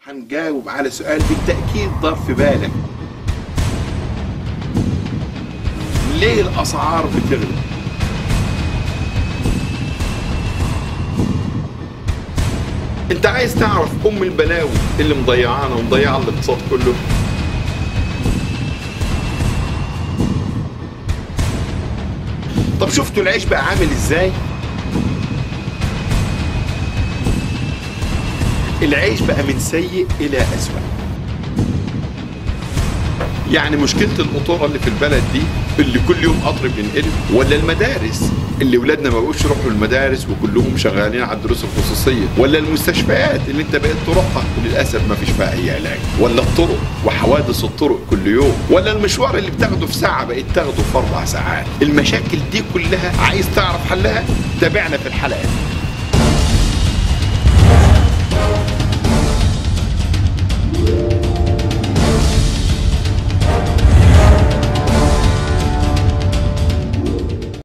هنجاوب على سؤال بالتأكيد دار في بالك ليه الأسعار بتغلى؟ انت عايز تعرف ام البلاوي اللي مضيعانا ومضيعه الاقتصاد كله طب شفتوا العيش بقى عامل ازاي العيش بقى من سيء الى اسوأ يعني مشكلة القطورة اللي في البلد دي اللي كل يوم قطر بينقلب ولا المدارس اللي ولادنا ما بقوش يروحوا المدارس وكلهم شغالين على الدروس الخصوصية ولا المستشفيات اللي انت بقيت تروحها وللأسف ما فيش فيها أي علاج ولا الطرق وحوادث الطرق كل يوم ولا المشوار اللي بتاخده في ساعة بقيت تاخده في أربع ساعات المشاكل دي كلها عايز تعرف حلها تابعنا في الحلقة دي